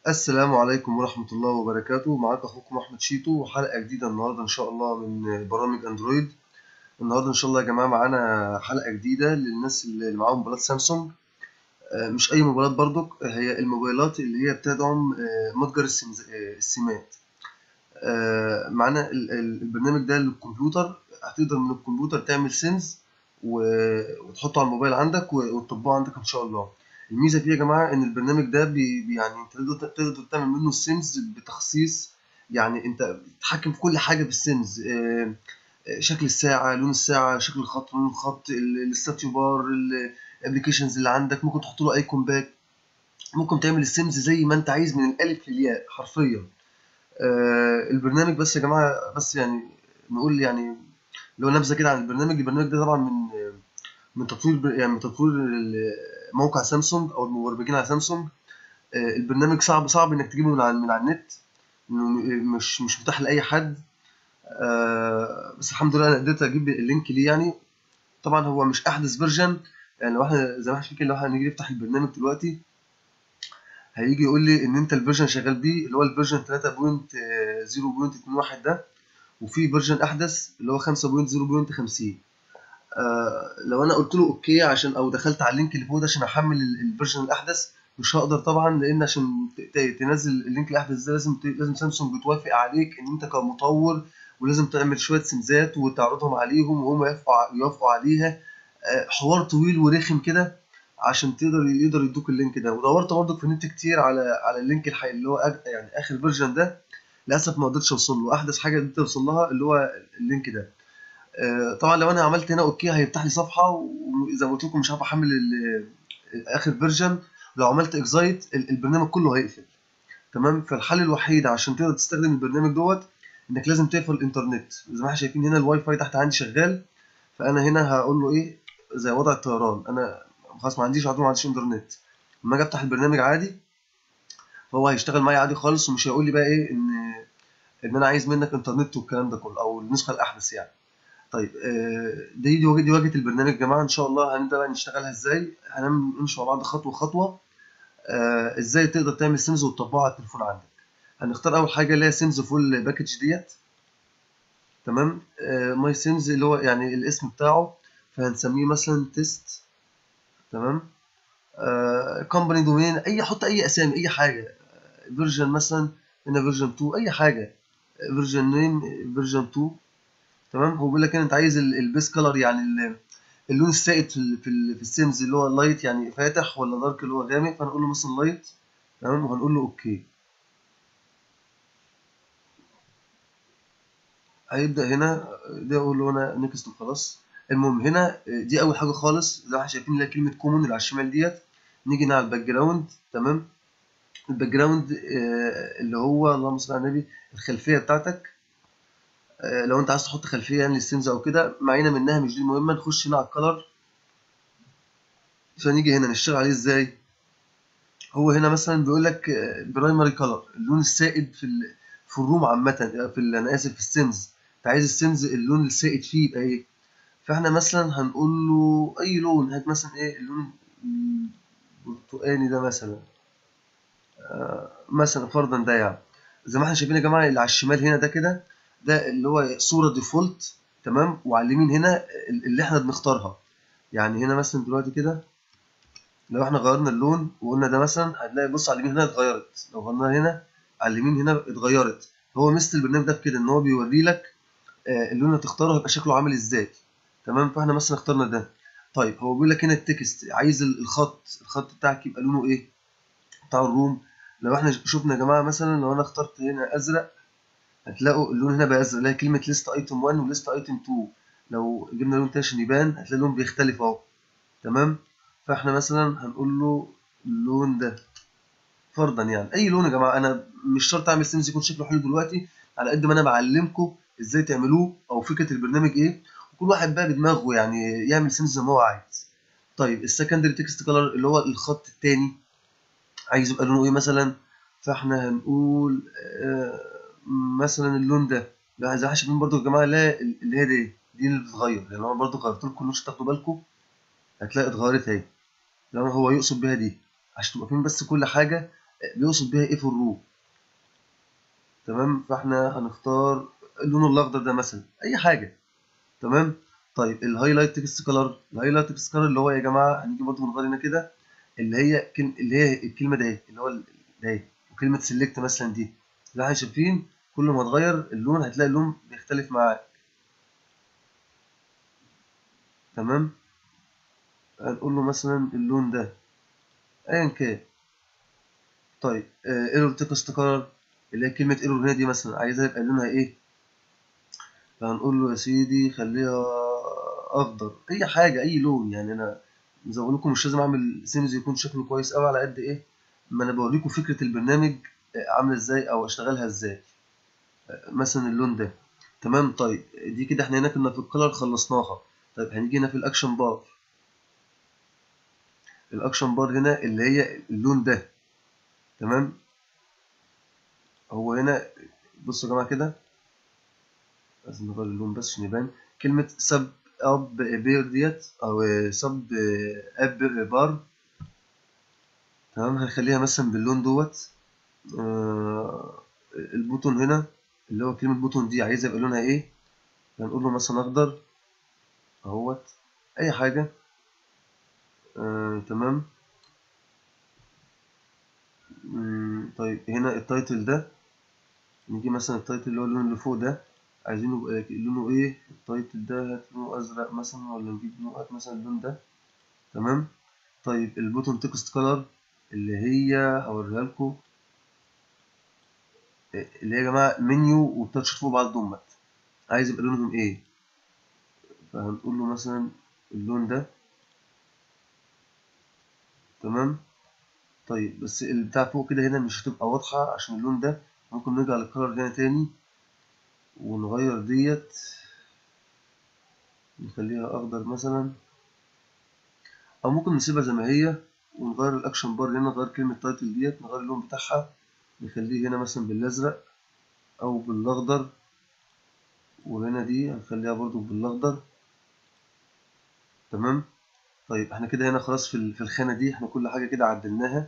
السلام عليكم ورحمة الله وبركاته معاك أخوكم أحمد شيتو وحلقة جديدة النهاردة إن شاء الله من برامج أندرويد النهاردة إن شاء الله يا جماعة معانا حلقة جديدة للناس اللي معاهم موبايلات سامسونج آه، مش أي موبايلات برضك هي الموبايلات اللي هي بتدعم آه، متجر السمز- آه، السمات آه، معانا ال- ال- البرنامج ده للكمبيوتر هتقدر من الكمبيوتر تعمل سيمز و- وتحطه على الموبايل عندك و- وتطبقه عندك إن شاء الله الميزه فيه يا جماعه ان البرنامج ده بي بي- يعني انت تقدر تقدر تعمل منه السيمز بتخصيص يعني انت بتتحكم في كل حاجه في السيمز آه، آه، شكل الساعه لون الساعه شكل الخط لون الخط ال- الستاتيو بار الابلكيشنز اللي عندك ممكن تحط له ايكون باك ممكن تعمل السيمز زي ما انت عايز من الالف للياء حرفيا آه، البرنامج بس يا جماعه بس يعني نقول يعني لو نبذه كده عن البرنامج البرنامج ده طبعا من من تطوير يعني من تطوير ال- موقع سامسونج او المبرمجين على سامسونج آه، البرنامج صعب صعب انك تجيبه من على من على النت إنه م- مش مش متاح لاي حد آه، بس الحمد لله انا قدرت اجيب اللينك ليه يعني طبعا هو مش احدث فيرجن يعني لو احنا زي ما احنا كده لو احنا نيجي نفتح البرنامج دلوقتي هيجي يقول لي ان انت الفيرجن شغال بيه اللي هو الفيرجن 3.0.21 ده وفي فيرجن احدث اللي هو 5.0.50 آه لو انا قلت له اوكي عشان او دخلت على اللينك اللي فوق ده عشان احمل ال- الفيرجن الاحدث مش هقدر طبعا لان عشان ت- ت- تنزل اللينك الاحدث ده لازم ت- لازم سامسونج بتوافق عليك ان انت كمطور ولازم تعمل شويه سيمزات وتعرضهم عليهم وهم يوافقوا ع- يوافقوا عليها آه، حوار طويل ورخم كده عشان تقدر يقدر يدوك اللينك ده ودورت برضك في النت كتير على على اللينك الحقيقي اللي هو أج- يعني اخر فيرجن ده للاسف ما قدرتش اوصل له احدث حاجه قدرت اوصل لها اللي هو اللينك ده آه، طبعا لو انا عملت هنا اوكي هيفتح لي صفحه وزي ما قلت لكم مش عارف احمل ال- اخر فيرجن لو عملت اكزايت البرنامج كله هيقفل تمام فالحل الوحيد عشان تقدر تستخدم البرنامج دوت انك لازم تقفل الانترنت زي ما احنا شايفين هنا الواي فاي تحت عندي شغال فانا هنا هقول له ايه زي وضع الطيران انا خلاص ما عنديش عدو ما عنديش انترنت لما اجي افتح البرنامج عادي فهو هيشتغل معايا عادي خالص ومش هيقول لي بقى ايه ان ان انا عايز منك انترنت والكلام ده كله او النسخه الاحدث يعني طيب آه، دي دي واجهه دي واجهه البرنامج يا جماعه ان شاء الله هنبدا بقى نشتغلها ازاي هنمشي مع بعض خطوه خطوه آه، ازاي تقدر تعمل سيمز وتطبقها على التليفون عندك هنختار اول حاجه اللي هي سيمز فول باكج ديت تمام ماي سيمز اللي هو يعني الاسم بتاعه فهنسميه مثلا تيست تمام كومباني دومين اي حط اي اسامي اي حاجه فيرجن مثلا هنا فيرجن 2 اي حاجه فيرجن نيم فيرجن 2 تمام هو بيقول لك هنا انت عايز البيس كلر يعني ال- اللون السائد في ال في, ال في السيمز اللي هو لايت يعني فاتح ولا دارك اللي هو غامق فهنقول له مثلا لايت تمام وهنقول له اوكي هيبدأ هنا ده اقول له انا نيكست وخلاص المهم هنا دي اول حاجه خالص زي ما احنا شايفين اللي هي كلمه كومون اللي على الشمال ديت نيجي هنا على الباك جراوند تمام الباك جراوند آه، اللي هو اللهم صل على النبي الخلفيه بتاعتك آه، لو انت عايز تحط خلفيه يعني للسيمز او كده معينا منها مش دي المهمه نخش هنا على الكلر فنيجي هنا نشتغل عليه ازاي هو هنا مثلا بيقول لك برايمري كلر اللون السائد في ال... في الروم عامه في ال... انا اسف في السيمز انت عايز السيمز اللون السائد فيه يبقى ايه فاحنا مثلا هنقول له اي لون هات مثلا ايه اللون البرتقاني ده مثلا مثلا فرضا ده يعني زي ما احنا شايفين يا جماعه اللي على الشمال هنا ده كده ده اللي هو صوره ديفولت تمام وعلى اليمين هنا اللي احنا بنختارها يعني هنا مثلا دلوقتي كده لو احنا غيرنا اللون وقلنا ده مثلا هنلاقي بص على اليمين هنا اتغيرت لو غيرنا هنا على اليمين هنا اتغيرت هو مثل البرنامج ده في كده ان هو بيوري لك آه، اللون اللي تختاره هيبقى شكله عامل ازاي تمام فاحنا مثلا اخترنا ده طيب هو بيقول لك هنا التكست عايز ال- الخط الخط بتاعك يبقى لونه ايه بتاع الروم لو احنا شفنا يا جماعه مثلا لو انا اخترت هنا ازرق هتلاقوا اللون هنا بقى ازرق اللي هي كلمه ليست ايتم 1 وليست ايتم 2 لو جبنا لون تاني عشان يبان هتلاقي اللون بيختلف اهو تمام فاحنا مثلا هنقول له اللون ده فرضا يعني اي لون يا جماعه انا مش شرط اعمل سيمز يكون شكله حلو دلوقتي على قد ما انا بعلمكم ازاي تعملوه او فكره البرنامج ايه وكل واحد بقى بدماغه يعني يعمل سيمز زي ما هو عايز طيب السكندري تكست كلر اللي هو الخط التاني عايز يبقى لونه ايه مثلا فاحنا هنقول آه، مثلا اللون ده لا زي ما شايفين برضو يا جماعه لا اللي هي دي دي اللي بتتغير لان انا برضو غيرت لكم مش تاخدوا بالكم هتلاقي اتغيرت اهي لو هو يقصد بيها دي عشان تبقى فاهمين بس كل حاجه بيقصد بيها ايه في الرو تمام فاحنا هنختار اللون الاخضر ده مثلا اي حاجه تمام طيب الهايلايت تكست كلر الهايلايت تكست كلر اللي هو يا جماعه هنيجي برضه نغير هنا كده اللي هي كلمه اللي هي الكلمه ده اللي هو ده وكلمه سيلكت مثلا دي اللي احنا شايفين كل ما تغير اللون هتلاقي اللون بيختلف معاك تمام هنقول له مثلا اللون ده ايا كان طيب ايرور تكست كلر اللي هي كلمه ايرور هنا دي مثلا عايزها يبقى لونها ايه فهنقول له يا سيدي خليها اخضر اي حاجه اي لون يعني انا زي ما بقول لكم مش لازم اعمل سيمز يكون شكله كويس قوي على قد ايه ما انا بوريكم فكره البرنامج عامله ازاي او اشتغلها ازاي مثلا اللون ده تمام طيب دي كده احنا هنا كنا في الكلر خلصناها طيب هنيجي هنا في الاكشن بار الاكشن بار هنا اللي هي اللون ده تمام هو هنا بصوا يا جماعه كده لازم نغير اللون بس عشان يبان كلمه سب اب بير ديت او سب اب بار تمام هنخليها مثلا باللون دوت آه البوتون هنا اللي هو كلمة بوتون دي عايزها يبقى لونها ايه هنقول له مثلا اخضر اهوت اي حاجة آه تمام طيب هنا التايتل ده نيجي مثلا التايتل اللي هو اللون اللي فوق ده عايزينه لونه ايه التايتل ده هات لونه ازرق مثلا ولا نجيب نقط مثلا اللون ده تمام طيب البوتون تكست كلر اللي هي هوريها لكم اللي هي يا جماعه منيو وبتاتش فوق بعض دمت عايز يبقى لونهم ايه فهنقول له مثلا اللون ده تمام طيب بس البتاع فوق كده هنا مش هتبقى واضحه عشان اللون ده ممكن نرجع للكلر هنا تاني ونغير ديت نخليها اخضر مثلا او ممكن نسيبها زي ما هي ونغير الاكشن بار هنا نغير كلمه تايتل ديت نغير اللون بتاعها نخليه هنا مثلا بالازرق او بالاخضر وهنا دي هنخليها برضو بالاخضر تمام طيب احنا كده هنا خلاص في في الخانه دي احنا كل حاجه كده عدلناها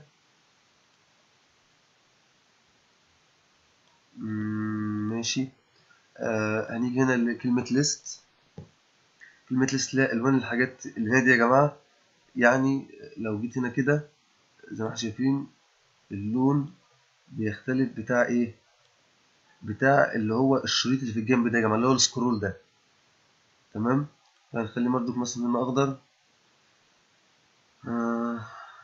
ماشي آه هنيجي هنا لكلمه ليست كلمه ليست لا الوان الحاجات اللي هنا دي يا جماعه يعني لو جيت هنا كده زي ما احنا شايفين اللون بيختلف بتاع ايه بتاع اللي هو الشريط اللي في الجنب ده يا جماعه اللي هو السكرول ده تمام هنخليه برضو مثلا لونه اخضر آه.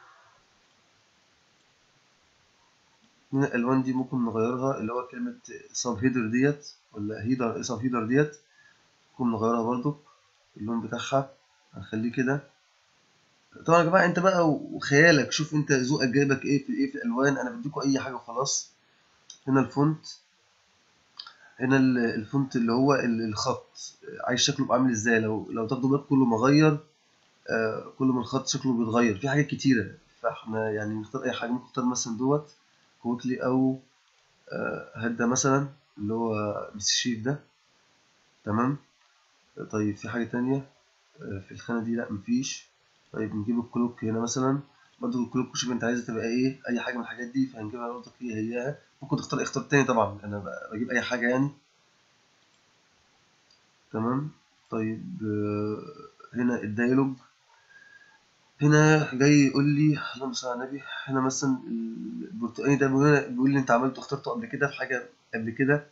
من الالوان دي ممكن نغيرها اللي هو كلمه سب هيدر ديت ولا هيدر سب هيدر ديت ممكن نغيرها برضو اللون بتاعها هنخليه كده طبعا يا جماعه انت بقى وخيالك شوف انت ذوقك جايبك ايه في ايه في الالوان انا بديكم اي حاجه وخلاص هنا الفونت هنا الفونت اللي هو الخط عايز شكله يبقى عامل ازاي لو لو تاخدوا بالك كل ما اغير آه كل ما الخط شكله بيتغير في حاجات كتيره فاحنا يعني نختار اي حاجه ممكن نختار مثلا دوت كوتلي او آه هدا مثلا اللي هو مس شيف ده تمام طيب في حاجه تانية آه في الخانه دي لا مفيش طيب نجيب الكلوك هنا مثلا برضه الكلوك شوف انت عايزها تبقى ايه اي حاجه من الحاجات دي فهنجيبها برضه هي هياها ممكن تختار اختار تاني طبعا انا بجيب اي حاجه يعني تمام طيب هنا الديالوج هنا جاي يقول لي اللهم صل على النبي هنا مثلا البرتقالي ده بيقول لي انت عملته اخترته قبل كده في حاجه قبل كده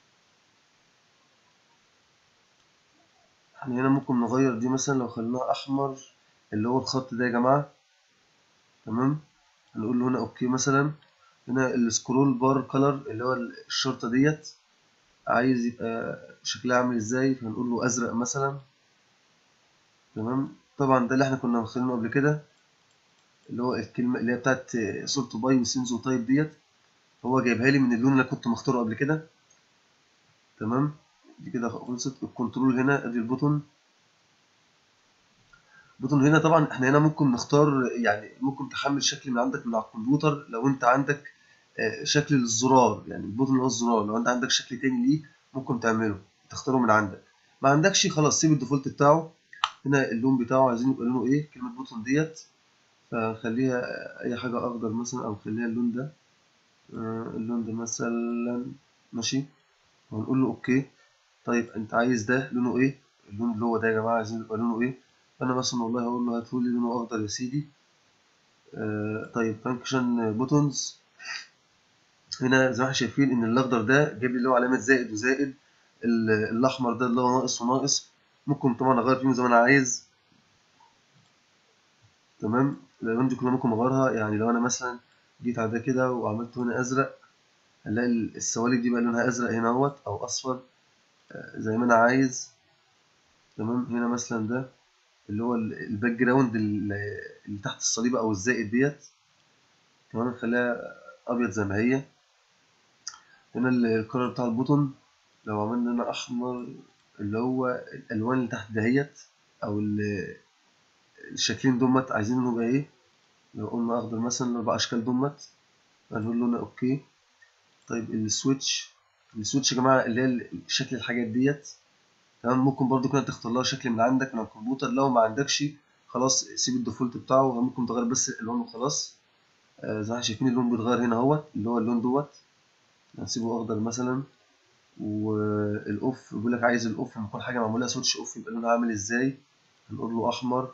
احنا هنا ممكن نغير دي مثلا لو خليناها احمر اللي هو الخط ده يا جماعه تمام هنقول له هنا اوكي مثلا هنا السكرول بار كلر اللي هو الشرطه ديت عايز يبقى شكلها عامل ازاي فهنقول له ازرق مثلا تمام طبعا ده اللي احنا كنا مختارينه قبل كده اللي هو الكلمه اللي هي بتاعت صورته باي وسينزو تايب ديت هو جايبها لي من اللون اللي كنت مختاره قبل كده تمام دي كده خلصت الكنترول هنا ادي البوتون البوتون هنا طبعا احنا هنا ممكن نختار يعني ممكن تحمل شكل من عندك من على الكمبيوتر لو انت عندك شكل للزرار يعني البوتون اللي هو الزرار لو انت عندك شكل تاني ليه ممكن تعمله تختاره من عندك ما عندكش خلاص سيب الديفولت بتاعه هنا اللون بتاعه عايزين يبقى لونه ايه كلمه بوتون ديت فنخليها اي حاجه اخضر مثلا او نخليها اللون ده آه، اللون ده مثلا ماشي ونقول له اوكي طيب انت عايز ده لونه ايه اللون اللي هو ده يا جماعه عايزين يبقى لونه ايه فانا مثلا والله هقول له هاتولي لونه اخضر يا سيدي آه طيب فانكشن بوتونز هنا زي ما احنا شايفين ان الاخضر ده جايب لي اللي هو علامه زائد وزائد ال- الاحمر ده اللي هو ناقص وناقص ممكن طبعا اغير فيهم زي ما انا عايز تمام الالوان دي كلها ممكن اغيرها يعني لو انا مثلا جيت على ده كده وعملت هنا ازرق هنلاقي ال- السوالف دي بقى لونها ازرق هنا اهوت او اصفر آه، زي ما انا عايز تمام هنا مثلا ده اللي هو ال- الباك جراوند اللي اللي تحت الصليبه او الزائد ديت تمام نخليها ابيض زي ما هي هنا ال- الكلر بتاع البوتون لو عملنا هنا احمر اللي هو الالوان اللي تحت دهيت او ال- الشكلين دمت عايزين يبقى ايه لو قلنا اخضر مثلا الاربع اشكال دمت هنقول له هنا اوكي طيب السويتش السويتش يا جماعه اللي هي شكل الحاجات ديت تمام ممكن برضو كده تختار لها شكل من عندك من الكمبيوتر لو ما عندكش خلاص سيب الديفولت بتاعه ممكن تغير بس اللون وخلاص آه زي ما احنا شايفين اللون بيتغير هنا اهوت اللي هو اللون دوت هنسيبه اخضر مثلا والاوف بيقول لك عايز الاوف لما يكون حاجه معموله سويتش اوف يبقى لونها عامل ازاي هنقول له احمر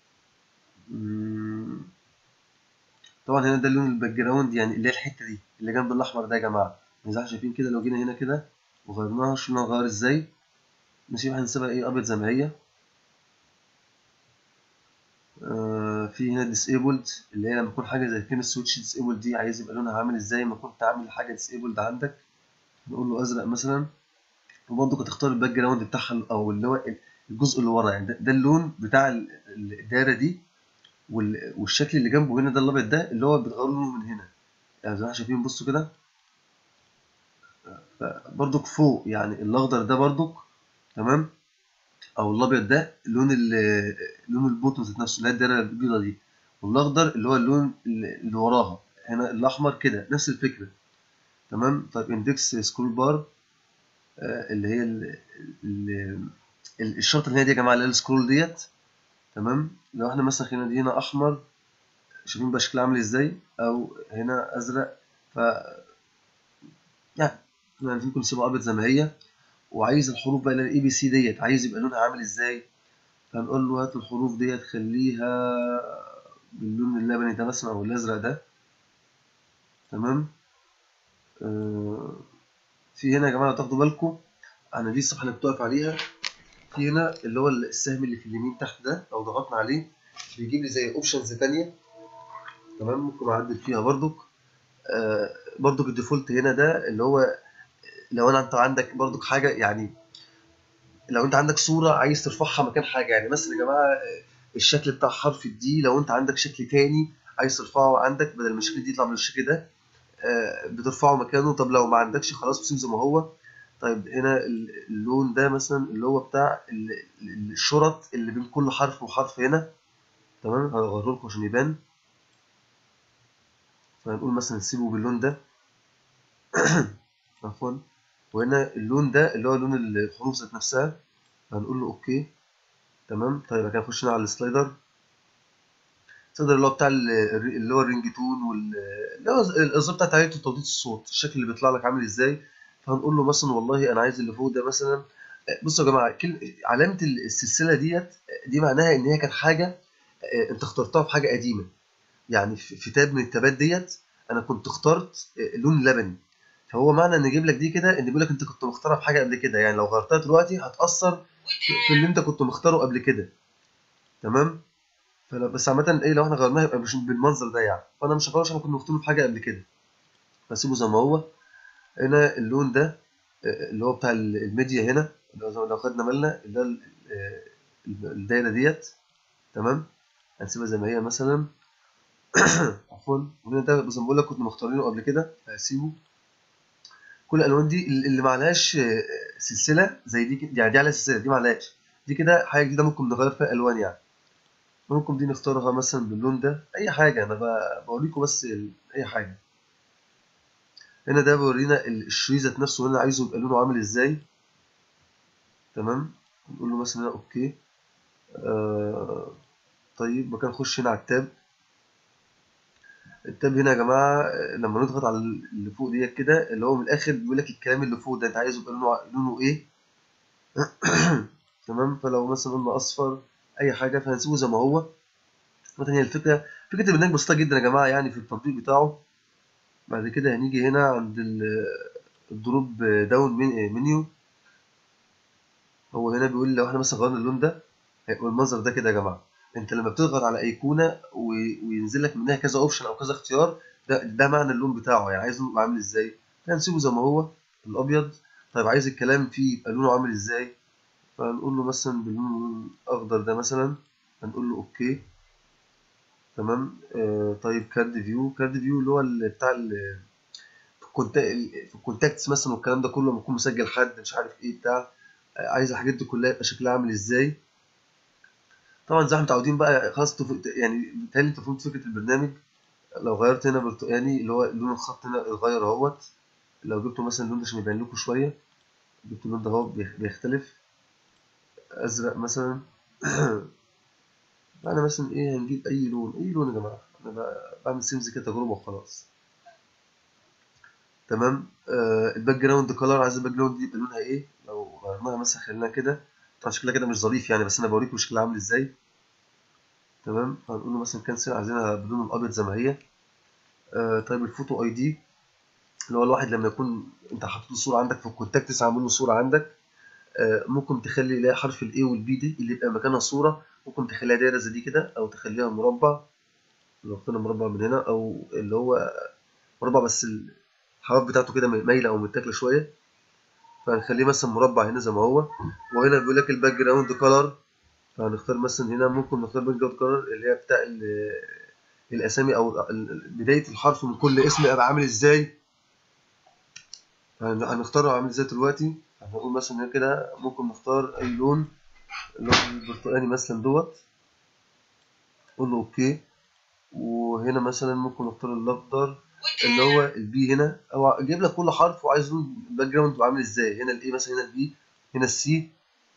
مم، طبعا هنا ده اللون الباك جراوند يعني اللي هي الحته دي اللي جنب الاحمر ده يا جماعه زي ما احنا شايفين كده لو جينا هنا كده وغيرناها شفنا نغير ازاي ماشي هنسيبها ايه ابيض زي ما هي آه في هنا disabled اللي هي لما يكون حاجه زي كلمه سويتش disabled دي عايز يبقى لونها عامل ازاي ما كنت عامل حاجه disabled عندك نقول له ازرق مثلا وبرضه هتختار الباك جراوند بتاعها او اللي هو الجزء اللي ورا يعني ده, ده اللون بتاع ال- ال- الدايره دي وال- والشكل اللي جنبه هنا ده الابيض ده اللي هو بيتغير لونه من هنا يعني زي ما احنا شايفين بصوا كده برضك فوق يعني الاخضر ده برضك تمام او الابيض ده لون ال لون البوتون ذات نفسه اللي هي الدايره البيضاء دي والاخضر اللي هو اللون اللي اللي وراها هنا الاحمر كده نفس الفكره تمام طيب اندكس سكرول بار آه، اللي هي ال- ال- ال- الشرطه اللي هي دي يا جماعه اللي هي السكرول ديت تمام لو احنا مثلا خلينا دي هنا احمر شايفين بقى شكلها عامل ازاي او هنا ازرق ف يعني احنا ممكن نسيبها ابيض زي ما هي وعايز الحروف بقى اللي الاي بي سي ديت عايز يبقى لونها عامل ازاي فنقول له هات الحروف ديت خليها باللون اللبني ده مثلا او الازرق ده تمام آه في هنا يا جماعه لو تاخدوا بالكم انا دي الصفحه اللي بتقف عليها في هنا اللي هو السهم اللي في اليمين تحت ده لو ضغطنا عليه بيجيب لي زي اوبشنز تانية تمام ممكن اعدل فيها برضك آه برضك الديفولت هنا ده اللي هو لو انا انت عندك برضك حاجه يعني لو انت عندك صوره عايز ترفعها مكان حاجه يعني مثلا يا جماعه آه، الشكل بتاع حرف الدي لو انت عندك شكل تاني عايز ترفعه عندك بدل ما الشكل دي يطلع من الشكل ده آه، بترفعه مكانه طب لو ما عندكش خلاص بتسيبه زي ما هو طيب هنا ال- اللون ده مثلا اللي هو بتاع ال- ال- الشرط اللي بين كل حرف وحرف هنا تمام هغيره لكم عشان يبان فهنقول مثلا نسيبه باللون ده عفوا وهنا اللون ده اللي هو لون الحروف ذات نفسها هنقول له اوكي تمام طيب بعد كده نخش هنا على السلايدر السلايدر اللي هو بتاع ال- الري- اللي هو الرينج تون وال اللي هو الاظهار بتاعت عينة وتوضيح الصوت الشكل اللي بيطلع لك عامل ازاي فهنقول له مثلا والله انا عايز اللي فوق ده مثلا بصوا يا جماعه كل... علامه السلسله ديت دي معناها ان هي كانت حاجه آه، انت اخترتها في حاجه قديمه يعني في في تاب من التابات ديت انا كنت اخترت آه، لون لبني فهو معنى ان يجيب لك دي كده ان بيقول لك انت كنت مختارها في حاجه قبل كده يعني لو غيرتها دلوقتي هتاثر في في اللي انت كنت مختاره قبل كده تمام فلا بس عامه ايه لو احنا غيرناها يبقى مش بالمنظر ده يعني فانا مش هغيره عشان أنا كنت مختاره في حاجه قبل كده فسيبه زي ما هو هنا اللون ده آه، اللي هو بتاع ال- الميديا هنا لو لو خدنا بالنا اللي هو ال- آه، الدايره ديت تمام هنسيبها زي ما هي مثلا عفوا وهنا ده زي ما بقول لك كنت مختارينه قبل كده هسيبه كل الالوان دي اللي ما عليهاش آه، سلسله زي دي كده يعني دي عليها سلسله دي ما عليهاش دي كده حاجه جديده ممكن نغير فيها الوان يعني ممكن دي نختارها مثلا باللون ده اي حاجه انا ب- بوريكم بس ال- اي حاجه هنا ده بيورينا ال- الشريط ذات نفسه هنا عايزه يبقى لونه عامل ازاي تمام نقول له مثلا هنا اوكي آه طيب مكان نخش هنا على التاب التاب هنا يا جماعه آه، لما نضغط على اللي فوق ديت كده اللي هو من الاخر بيقول لك الكلام اللي فوق ده انت عايزه يبقى لونه لونه ايه تمام فلو مثلا قلنا اصفر اي حاجه فهنسيبه زي ما هو مثلا هي الفكره فكره البرنامج بسيطه جدا يا جماعه يعني في التطبيق بتاعه بعد كده هنيجي هنا عند ال- الدروب داون من- منيو هو هنا بيقول لو احنا مثلا غيرنا اللون ده هيبقى المنظر ده كده يا جماعه انت لما بتضغط على ايقونه و- وينزل لك منها كذا اوبشن او كذا اختيار ده ده معنى اللون بتاعه يعني عايز لونه يبقى عامل ازاي هنسيبه زي ما هو الابيض طيب عايز الكلام فيه يبقى لونه عامل ازاي فهنقول له مثلا باللون الاخضر ده مثلا هنقول له اوكي تمام آه طيب كارد فيو كارد فيو اللي هو ال- بتاع ال- في الكونتا- في الكونتاكتس مثلا والكلام ده كله لما يكون مسجل حد مش عارف ايه بتاع آه، عايز الحاجات دي كلها يبقى شكلها عامل ازاي طبعا زي ما متعودين بقى خلاص تف... يعني بيتهيألي انت فهمت فكرة البرنامج لو غيرت هنا برتقاني اللي هو لون الخط هنا اتغير اهوت لو جبته مثلا اللون ده عشان يبين لكم شوية جبت اللون ده اهو بيخ- بيختلف ازرق مثلا انا مثلا ايه هنجيب اي لون اي لون يا جماعة انا ب- بعمل سيمز كده تجربة وخلاص تمام آه الباك جراوند كلر عايز الباك جراوند دي يبقى لونها ايه لو غيرناها مثلا خليناها كده طبعا شكلها كده مش ظريف يعني بس انا بوريكم شكلها عامل ازاي تمام هنقول له مثلا كنسل عايزينها باللون الابيض زي ما هي آه طيب الفوتو اي دي اللي هو الواحد لما يكون انت حاطط له صوره عندك في الكونتاكتس عامل له صوره عندك آه ممكن تخلي اللي هي حرف الاي والبي دي اللي يبقى مكانها صوره ممكن تخليها دايره زي دي كده او تخليها مربع لو اخترنا مربع من هنا او اللي هو مربع بس الحواف بتاعته كده مايله او متاكله شويه فهنخليه مثلا مربع هنا زي ما هو وهنا بيقول لك الباك جراوند كلر فهنختار مثلا هنا ممكن نختار باك جراوند كلر اللي هي بتاع ال- الاسامي او ال- ال- بدايه الحرف من كل اسم يبقى عامل ازاي هن- هنختاره عامل ازاي دلوقتي هنقول مثلا هنا كده ممكن نختار اي لون اللي هو البرتقاني مثلا دوت قول له اوكي وهنا مثلا ممكن نختار الاخضر اللي هو البي هنا او جايب لك كل حرف وعايز لون الباك جراوند يبقى عامل ازاي هنا الاي مثلا هنا البي هنا السي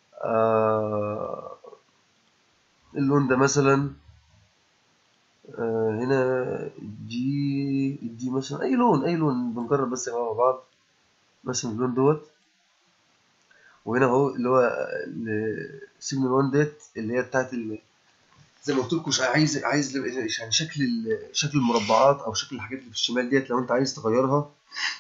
آه اللون ده مثلا آه هنا الجي الجي مثلا اي لون اي لون بنجرب بس يا جماعه مع بعض مثلا اللون دوت وهنا اهو اللي هو سيجنال 1 ديت اللي هي بتاعت ال- زي ما قلت لكم عايز عايز يعني شكل ال- شكل المربعات او شكل الحاجات اللي في الشمال ديت لو انت عايز تغيرها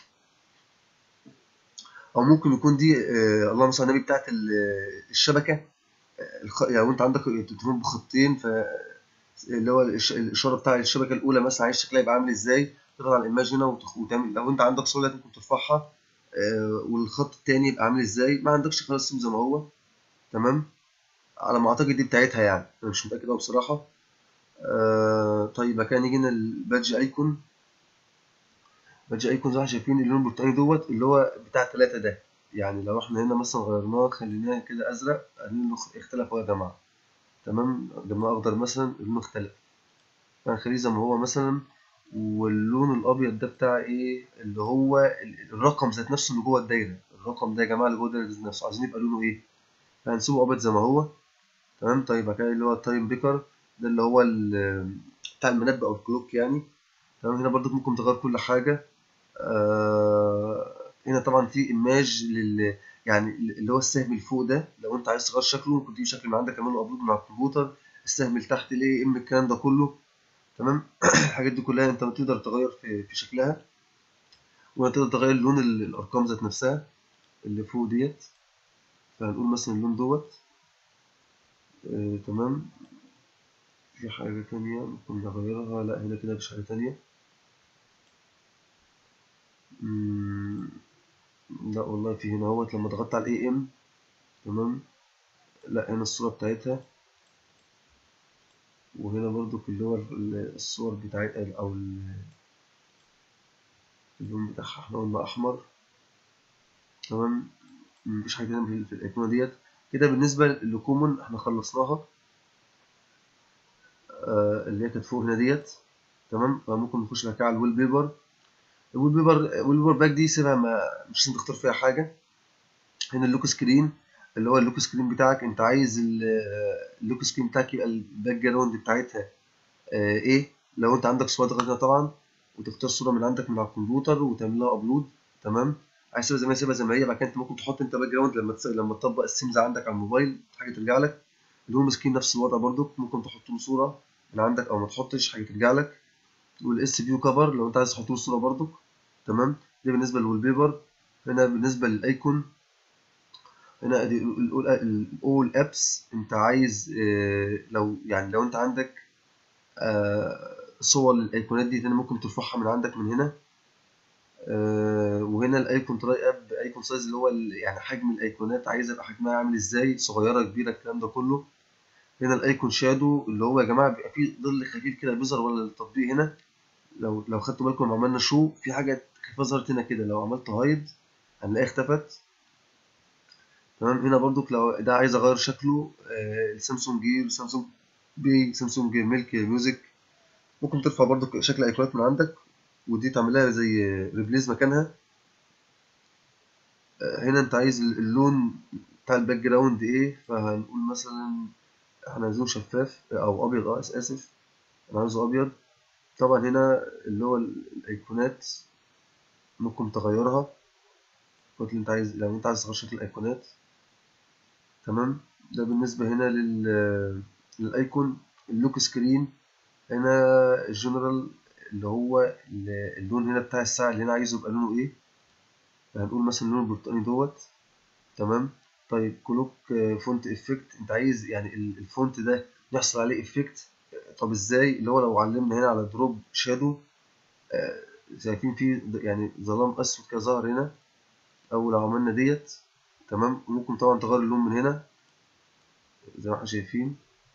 او ممكن يكون دي آه اللهم صل على النبي بتاعت ال- الشبكه آه، الخ- يعني انت عندك تليفون بخطين ف اللي هو الإش- الاشاره بتاع الشبكه الاولى مثلا عايز شكلها يبقى عامل ازاي تضغط على الايماج هنا وتخ- وتعمل لو انت عندك صوره ممكن ترفعها آه، والخط التاني يبقى عامل ازاي ما عندكش خلاص سيب زي ما هو تمام على ما اعتقد دي بتاعتها يعني انا مش متاكد قوي بصراحه آه طيب بعد كده نيجي هنا البادج ايكون بادج ايكون زي ما احنا شايفين اللون البرتقاني دوت اللي هو بتاع التلاته ده يعني لو احنا هنا مثلا غيرناه خليناه كده ازرق اللون اختلف اهو يا جماعه تمام جبناه اخضر مثلا اللون اختلف فنخليه زي ما هو مثلا واللون الابيض ده بتاع ايه اللي هو ال- الرقم ذات نفسه اللي جوه الدايره الرقم ده يا جماعه اللي جوه الدايره ذات نفسه عايزين يبقى لونه ايه فهنسيبه ابيض زي ما هو تمام طيب بعد كده اللي هو التايم بيكر ده اللي هو ال- بتاع المنبه او الكلوك يعني تمام هنا برضك ممكن تغير كل حاجه آه هنا طبعا في ايماج لل يعني اللي هو السهم اللي فوق ده لو انت عايز تغير شكله ممكن تجيب شكل من عندك تعمله ابلود من على الكمبيوتر السهم اللي تحت الاي ام الكلام ده كله تمام الحاجات دي كلها انت بتقدر تغير في, في شكلها وتقدر تغير لون ال- الارقام ذات نفسها اللي فوق ديت فهنقول مثلا اللون دوت آه تمام في حاجة تانية ممكن نغيرها لا هنا كده مفيش حاجة تانية مم، لا والله في هنا اهوت لما ضغطت على الاي ام تمام لا هنا الصورة بتاعتها وهنا برضو اللي هو ال- الصور بتاعتها او ال- اللون بتاعها احنا قلنا احمر تمام مفيش حاجة تانية في في الأيقونة ديت كده بالنسبة لكومون احنا خلصناها آه اللي هي كانت فوق هنا ديت تمام فممكن نخش بعد كده على الويل بيبر الويل بيبر الويل بيبر باك دي سيبها ما مش لازم تختار فيها حاجة هنا اللوك سكرين اللي هو اللوك سكرين بتاعك انت عايز ال- اللوك سكرين بتاعك يبقى الباك جراوند بتاعتها آه ايه لو انت عندك صور تغيرها طبعا وتختار صوره من عندك من على الكمبيوتر وتعمل لها ابلود تمام عايز تسيبها زي ما هي سيبها زي ما هي بعد كده انت ممكن تحط انت باك جراوند لما تس... لما تطبق السيمز عندك على الموبايل حاجه ترجع لك الهوم سكرين نفس الوضع برضو ممكن تحط له صوره من عندك او ما تحطش حاجه ترجع لك والاس فيو كفر لو انت عايز تحط له صوره برضو تمام دي بالنسبه للوال بيبر هنا بالنسبه للايكون هنا ادي الاول ابس انت عايز اه لو يعني لو انت عندك اه صور للايقونات دي تاني ممكن ترفعها من عندك من هنا اه وهنا الايكون تراي اب ايكون سايز اللي هو يعني حجم الايقونات عايز يبقى حجمها عامل ازاي صغيره كبيره الكلام ده كله هنا الايكون شادو اللي هو يا جماعه بيبقى فيه ظل خفيف كده بيظهر ولا التطبيق هنا لو لو خدتوا بالكم لما عملنا شو في حاجه خفيفه ظهرت هنا كده لو عملت هايد هنلاقيها اختفت تمام هنا برضو لو ده عايز اغير شكله آه السامسونج جير سامسونج بي سامسونج ميلك ميوزك ممكن ترفع برضو شكل ايقونات من عندك ودي تعملها زي ريبليز مكانها آه هنا انت عايز اللون بتاع الباك جراوند ايه فهنقول مثلا احنا عايزينه شفاف او ابيض اه اسف انا عايزه ابيض طبعا هنا اللي هو الايقونات ممكن تغيرها اللي انت عايز لو انت عايز تغير شكل الايقونات تمام ده بالنسبة هنا لل للايكون اللوك سكرين هنا الجنرال اللي هو اللون هنا بتاع الساعة اللي انا عايزه يبقى لونه ايه هنقول مثلا اللون البرتقاني دوت تمام طيب كلوك فونت افكت انت عايز يعني الفونت ده يحصل عليه افكت طب ازاي اللي هو لو علمنا هنا على دروب شادو شايفين فيه يعني ظلام اسود كده ظهر هنا او لو عملنا ديت تمام وممكن طبعا تغير اللون من هنا زي ما احنا شايفين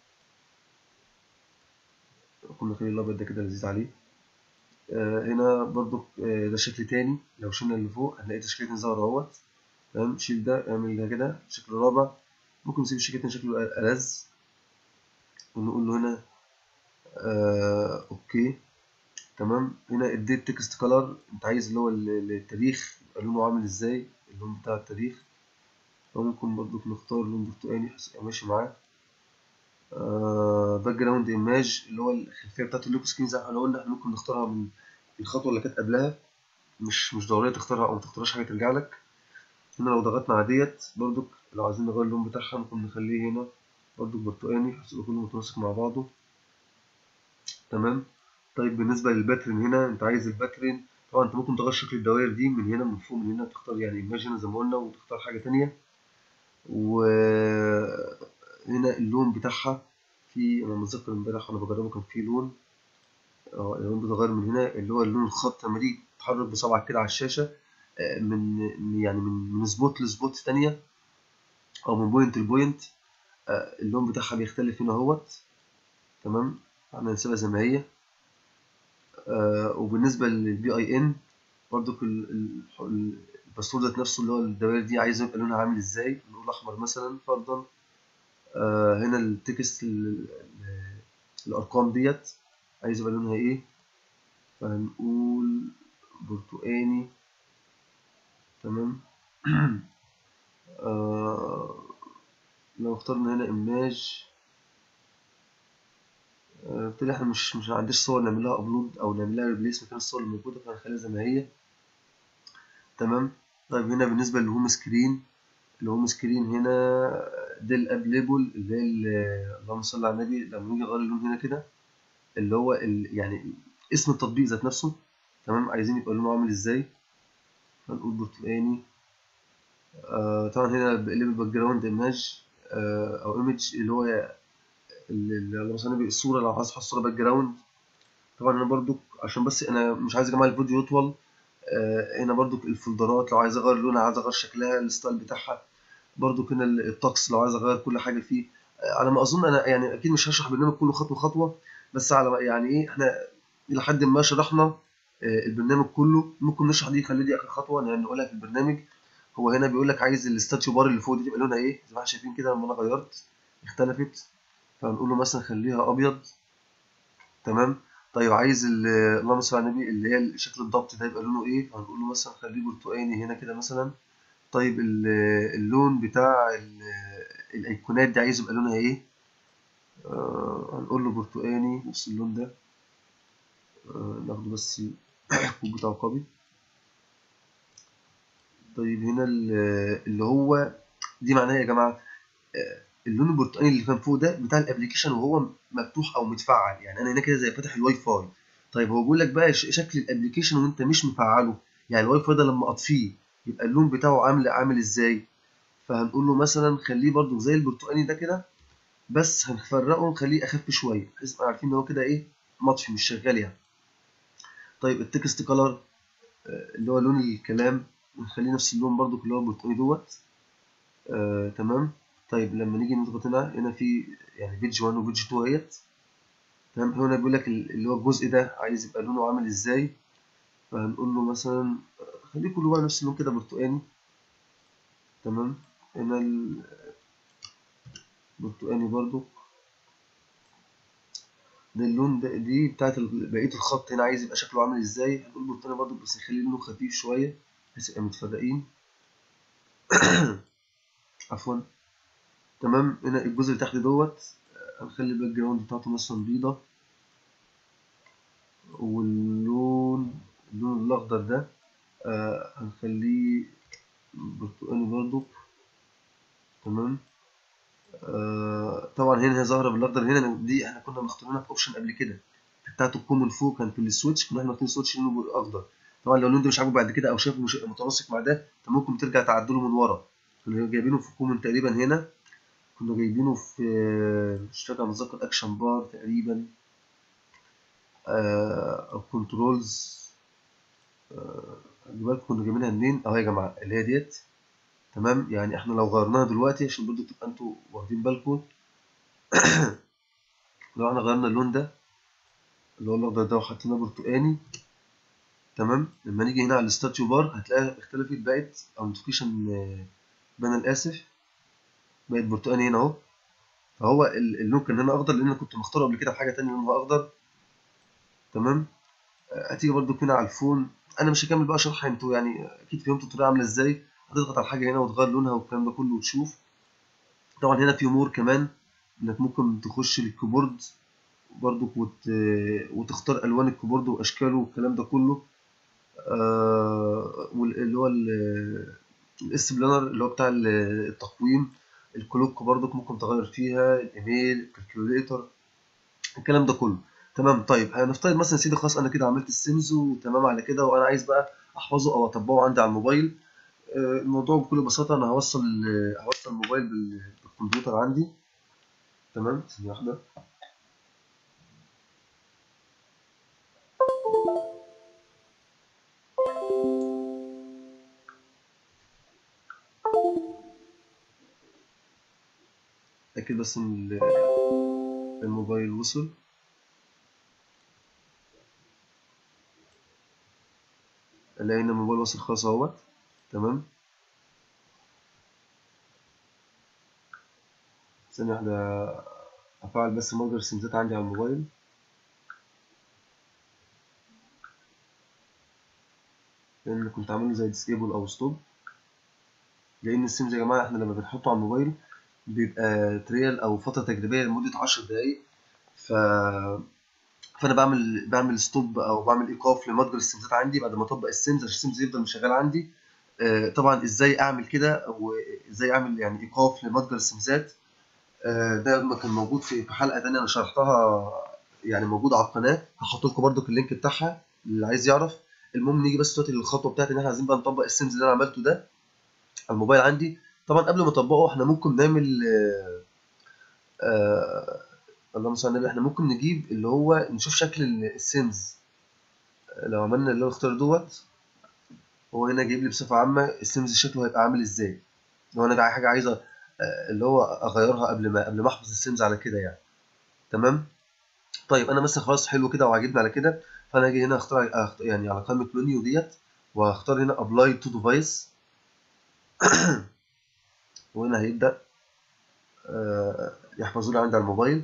ممكن نخلي الابيض ده كده لذيذ عليه آه هنا برضو آه ده شكل تاني لو شلنا اللي فوق هنلاقي تشكيلة ظهر اهوت تمام شيل ده اعمل ده كده شكل رابع ممكن نسيب الشكل التاني شكله ألذ ونقول له هنا آه اوكي تمام هنا اديت تكست كلر انت عايز اللي هو التاريخ يبقى لونه عامل ازاي اللون بتاع التاريخ وممكن برضو نختار لون برتقاني بحيث يبقى ماشي معاه آه باك جراوند ايماج اللي هو الخلفيه بتاعت اللوك سكرين زي ما احنا قلنا احنا ممكن نختارها من الخطوه اللي كانت قبلها مش مش ضروريه تختارها او ما تختارش حاجه ترجع لك هنا لو ضغطنا على ديت برضو لو عايزين نغير اللون بتاعها ممكن نخليه هنا برضو برتقاني بحيث يبقى كله متماسك مع بعضه تمام طيب بالنسبه للباترن هنا انت عايز الباترن طبعا انت ممكن تغير شكل الدوائر دي من هنا من فوق من هنا تختار يعني ايماج هنا زي ما قلنا وتختار حاجه تانية وهنا اللون بتاعها في انا متذكر امبارح وانا بجربه كان في لون اه اللون بيتغير من هنا اللي هو اللون الخط لما تيجي تتحرك بصبعك كده على الشاشه من يعني من من سبوت لسبوت تانية او من بوينت لبوينت اللون بتاعها بيختلف هنا اهوت تمام احنا هنسيبها زي ما هي وبالنسبه للبي اي ان برضو الباسورد ذات نفسه اللي هو الدوائر دي عايز يبقى لونها عامل ازاي نقول احمر مثلا فرضا آه هنا التكست الارقام ديت عايز يبقى لونها ايه فهنقول برتقاني تمام آه لو اخترنا هنا ايماج بالتالي احنا مش مش عنديش صور نعمل لها ابلود او نعمل لها ريبليس مكان الصور اللي موجوده فهنخليها زي ما هي تمام طيب هنا بالنسبه للهوم سكرين الهوم سكرين هنا ده الاب ليبل اللي هي اللهم صل على النبي لما نيجي نغير اللون هنا كده اللي هو ال يعني اسم التطبيق ذات نفسه تمام عايزين يبقى لونه عامل ازاي هنقول برتقاني آه طبعا هنا بقلب الباك جراوند ايماج آه او ايمج اللي هو اللهم صل على النبي الصوره لو عايز احط صوره باك جراوند طبعا انا برضو عشان بس انا مش عايز يا جماعه الفيديو يطول آه هنا برضو الفولدرات لو عايز اغير لونها عايز اغير شكلها الستايل بتاعها برضو هنا الطقس لو عايز اغير كل حاجه فيه آه على ما اظن انا يعني اكيد مش هشرح البرنامج كله خطوه خطوه بس على يعني ايه احنا الى حد ما شرحنا آه البرنامج كله ممكن نشرح دي خلي دي اخر خطوه يعني نقولها في البرنامج هو هنا بيقول لك عايز الستاتيو بار اللي فوق دي تبقى لونها ايه زي ما احنا شايفين كده لما انا غيرت اختلفت فهنقول له مثلا خليها ابيض تمام طيب عايز اللهم صل على النبي اللي هي شكل الضبط ده يبقى لونه ايه هنقول له مثلا خليه برتقاني هنا كده مثلا طيب اللون بتاع الايقونات دي عايز يبقى لونها ايه آه هنقول له برتقاني نفس اللون ده آه ناخده بس الكود بتاعه كوبي طيب هنا ال- اللي هو دي معناها يا جماعه آه، اللون البرتقالي اللي كان فوق ده بتاع الابلكيشن وهو مفتوح او متفعل يعني انا هنا كده زي فاتح الواي فاي طيب هو بيقول لك بقى ش- شكل الابلكيشن وانت مش مفعله يعني الواي فاي ده لما اطفيه يبقى اللون بتاعه عامل عامل ازاي فهنقول له مثلا خليه برضو زي البرتقالي ده كده بس هنفرقه ونخليه اخف شويه بحيث نبقى عارفين ان هو كده ايه مطفي مش شغال يعني طيب التكست كلر اللي هو لون الكلام نخليه نفس اللون برضو اللي هو البرتقالي دوت آه، تمام طيب لما نيجي نضغط هنا هنا في يعني بيج 1 وبيج 2 اهيت تمام هنا بيقول لك ال- اللي هو الجزء ده عايز يبقى لونه عامل ازاي فهنقول له مثلا آه، خليه كله بقى نفس اللون كده برتقاني تمام هنا البرتقاني برضو ده اللون ده دي بتاعت ال- بقية الخط هنا عايز يبقى شكله عامل ازاي هنقول برتقاني برضو بس نخليه لونه خفيف شوية بحيث يبقى متفرقين عفوا تمام هنا الجزء اللي تحت دوت آه، هنخلي الباك جراوند بتاعته مثلا بيضة واللون اللون الأخضر ده آه هنخليه برتقاني برضو تمام آه طبعا هنا هي ظاهرة بالأخضر هنا دي احنا كنا مختارينها في اوبشن قبل كده بتاعته الكومن فوق كان في السويتش كنا احنا واخدين سويتش لونه أخضر طبعا لو اللون ده مش عاجبك بعد كده أو شايفه مش متناسق مع ده انت ممكن ترجع تعدله من ورا كنا جايبينه في كومن تقريبا هنا كنا جايبينه في مش فاكر متذكر اكشن بار تقريبا آه او كنترولز خلي بالكم كنا جايبينها منين اهو يا جماعه اللي هي ديت تمام يعني احنا لو غيرناها دلوقتي عشان برضو تبقى انتوا واخدين بالكم لو احنا غيرنا اللون ده اللي هو الاخضر ده وحطيناه برتقاني تمام لما نيجي هنا على الستاتيو بار هتلاقيها اختلفت بقت او نوتيفيكيشن بانل اسف بقت برتقاني هنا اهو فهو ال- اللون كان هنا اخضر لان انا كنت مختاره قبل كده بحاجه تانية لونها اخضر تمام آه، هتيجي برضو هنا على الفون انا مش هكمل بقى شرح انتوا يعني اكيد فهمتوا الطريقه عامله ازاي هتضغط على حاجه هنا وتغير لونها والكلام ده كله وتشوف طبعا هنا في امور كمان انك ممكن تخش للكيبورد برضو وت... وتختار الوان الكيبورد واشكاله والكلام ده كله آه وال- اللي هو الاس بلانر اللي هو بتاع ال- التقويم الكلوك برضو ممكن تغير فيها الايميل الكالكوليتر الكلام ده كله تمام طيب هنفترض مثلا يا سيدي خلاص انا كده عملت السيمز وتمام على كده وانا عايز بقى احفظه او اطبقه عندي على الموبايل آه، الموضوع بكل بساطه انا هوصل ال- هوصل الموبايل بال- بالكمبيوتر عندي تمام ثانيه واحده اكيد بس ان ال- الموبايل وصل الاقي ان الموبايل وصل خلاص اهوت تمام ثانيه واحده افعل بس مصدر السمزات عندي على الموبايل لان كنت عامله زي ديسيبل او ستوب لان السيمز يا جماعه احنا لما بنحطه على الموبايل بيبقى تريال او فتره تجريبيه لمده 10 دقائق ف فانا بعمل بعمل ستوب او بعمل ايقاف لمتجر السيمزات عندي بعد ما اطبق السيمز عشان السيمز يفضل شغال عندي آه، طبعا ازاي اعمل كده وازاي اعمل يعني ايقاف لمتجر السيمزات آه، ده ما كان موجود في في حلقه تانية انا شرحتها يعني موجوده على القناه هحط لكم برده اللينك بتاعها اللي عايز يعرف المهم نيجي بس دلوقتي للخطوه بتاعت ان احنا عايزين بقى نطبق السيمز اللي انا عملته ده على الموبايل عندي طبعا قبل ما اطبقه احنا ممكن نعمل آه، آه، اللهم صل على النبي احنا ممكن نجيب اللي هو نشوف شكل ال- السيمز لو عملنا اللي هو اختار دوت هو هنا جايب لي بصفه عامه السيمز شكله هيبقى عامل ازاي لو انا بقى حاجه عايزه آه، اللي هو اغيرها قبل ما قبل ما احفظ السيمز على كده يعني تمام طيب انا مثلا خلاص حلو كده وعاجبني على كده فانا اجي هنا اختار أخت- يعني على قائمه منيو ديت واختار هنا ابلاي تو ديفايس وهنا هيبدا آه، يحفظوا لي عندي على الموبايل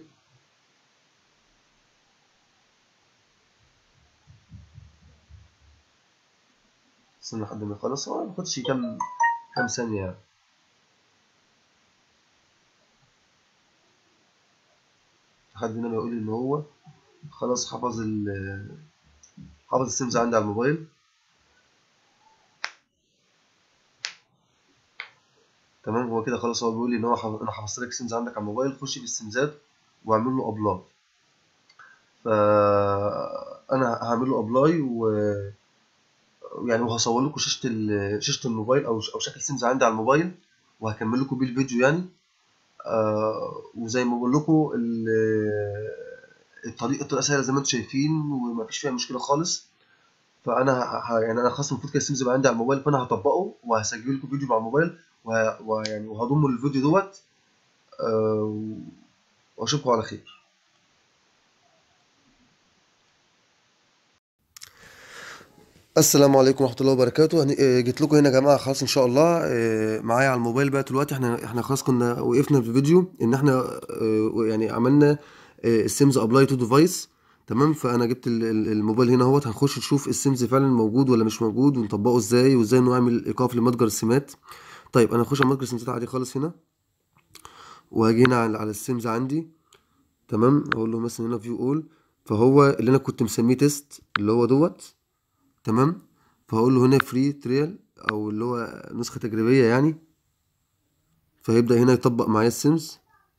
استنى لحد ما يخلص هو ما بياخدش كام كام ثانيه يعني لحد هنا ما يقول ان هو خلاص حفظ ال حافظ السيمز عندي على الموبايل تمام هو كده خلاص هو بيقول لي ان هو حف... انا حفظت لك السيمز عندك على الموبايل خش في السيمزات واعمل له ابلاي فانا هعمل له ابلاي و يعني وهصور لكم شاشه ال... شاشه الموبايل او او شكل سيمز عندي على الموبايل وهكمل لكم بيه الفيديو يعني آه وزي ما بقول لكم الطريقه الطريقه سهله زي ما انتم شايفين ومفيش فيها مشكله خالص فانا ه... يعني انا خلاص المفروض كده السيمز يبقى عندي على الموبايل فانا هطبقه وهسجل لكم فيديو مع الموبايل ويعني وهضم الفيديو دوت آه واشوفكم على خير السلام عليكم ورحمه الله وبركاته جيت لكم هنا يا جماعه خلاص ان شاء الله معايا على الموبايل بقى دلوقتي احنا احنا خلاص كنا وقفنا في الفيديو ان احنا يعني عملنا السيمز ابلاي تو ديفايس تمام فانا جبت الموبايل هنا اهوت هنخش نشوف السيمز فعلا موجود ولا مش موجود ونطبقه ازاي وازاي نعمل ايقاف لمتجر السمات طيب انا هخش على متجر السيمز عادي خالص هنا وهاجي هنا على السيمز عندي تمام اقول له مثلا هنا فيو اول فهو اللي انا كنت مسميه تيست اللي هو دوت تمام فهقول له هنا فري تريال او اللي هو نسخه تجريبيه يعني فهيبدا هنا يطبق معايا السيمز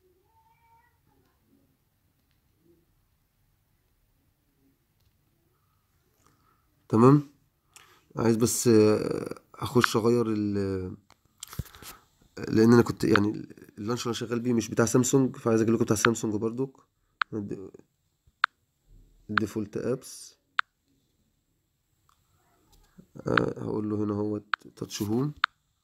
تمام عايز بس اخش اغير ال لان انا كنت يعني اللانش اللي انا شغال بيه مش بتاع سامسونج فعايز اجيب لكم بتاع سامسونج برضك الديفولت ابس هقول له هنا هو تاتش هوم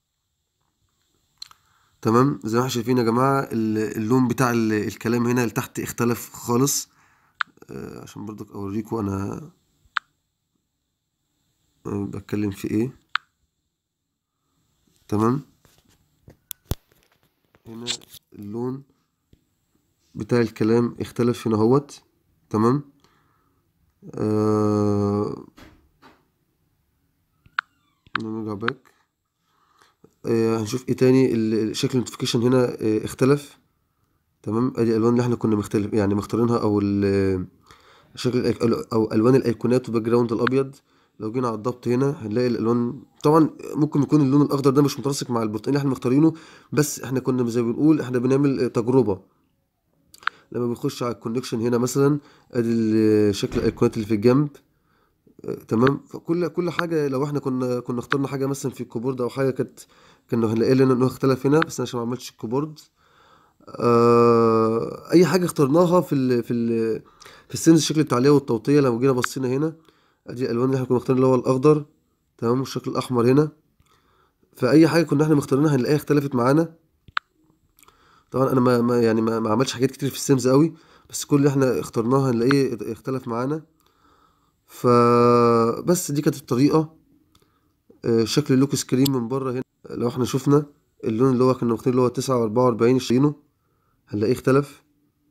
تمام زي ما احنا شايفين يا جماعه اللون بتاع الكلام هنا لتحت اختلف خالص عشان برضك اوريكم انا بتكلم في ايه تمام هنا اللون بتاع الكلام اختلف هنا اهوت تمام آه نرجع باك آه هنشوف ايه تاني شكل النوتيفيكيشن هنا آه اختلف تمام ادي الالوان اللي احنا كنا مختلف يعني مختارينها او شكل او الوان الايقونات والباك جراوند الابيض لو جينا على الضبط هنا هنلاقي الالوان طبعا ممكن يكون اللون الاخضر ده مش متناسق مع البرتقالي اللي احنا مختارينه بس احنا كنا زي ما بنقول احنا بنعمل تجربه لما بنخش على الكونكشن هنا مثلا ادي شكل الايقونات اللي في الجنب تمام فكل كل حاجه لو احنا كنا كنا اخترنا حاجه مثلا في الكيبورد او حاجه كانت كنا هنلاقي لنا انه اختلف هنا بس انا عشان ما عملتش الكيبورد آه اي حاجه اخترناها في ال في ال في السيمز شكل التعليق والتوطيه لو جينا بصينا هنا ادي الالوان اللي احنا كنا مختارين اللي هو الاخضر تمام والشكل الاحمر هنا فاي حاجه كنا احنا مختارينها هنلاقيها اختلفت معانا طبعا انا ما, ما يعني ما, ما عملتش حاجات كتير في السيمز قوي بس كل اللي احنا اخترناها هنلاقيه اختلف معانا فبس دي كانت الطريقه شكل اللوك سكرين من بره هنا لو احنا شفنا اللون اللي هو كنا مختارين اللي هو تسعة واربعة واربعين اشترينه هنلاقيه اختلف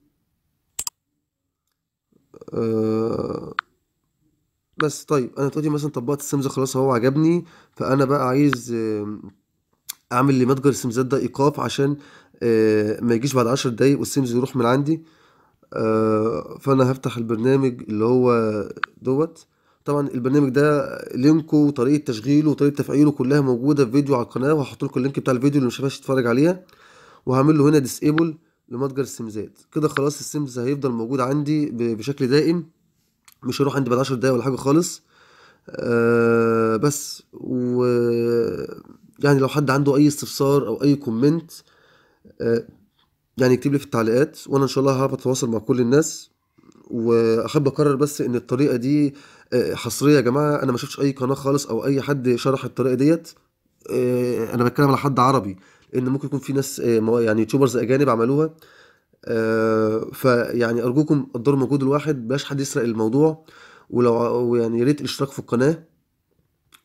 أه بس طيب انا دلوقتي مثلا طبقت السيمز خلاص هو عجبني فانا بقى عايز اعمل لمتجر السيمزات ده ايقاف عشان ما يجيش بعد عشر دقايق والسيمز يروح من عندي فانا هفتح البرنامج اللي هو دوت طبعا البرنامج ده لينكه وطريقه تشغيله وطريقه تفعيله كلها موجوده في فيديو على القناه وهحط لكم اللينك بتاع الفيديو اللي مش شافهاش يتفرج عليها وهعمل له هنا ديسيبل لمتجر السيمزات كده خلاص السيمز هيفضل موجود عندي بشكل دائم مش هيروح عندي بعد عشر دقايق ولا حاجه خالص آه بس و يعني لو حد عنده اي استفسار او اي كومنت آه يعني يكتب لي في التعليقات وانا ان شاء الله هعرف اتواصل مع كل الناس واحب اكرر بس ان الطريقه دي آه حصريه يا جماعه انا ما شفتش اي قناه خالص او اي حد شرح الطريقه ديت آه انا بتكلم على حد عربي لان ممكن يكون في ناس آه يعني يوتيوبرز اجانب عملوها آه فيعني ارجوكم قدروا مجهود الواحد بلاش حد يسرق الموضوع ولو يعني يا ريت الاشتراك في القناه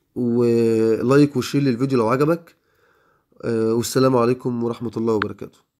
ولايك وشير للفيديو لو عجبك آه والسلام عليكم ورحمه الله وبركاته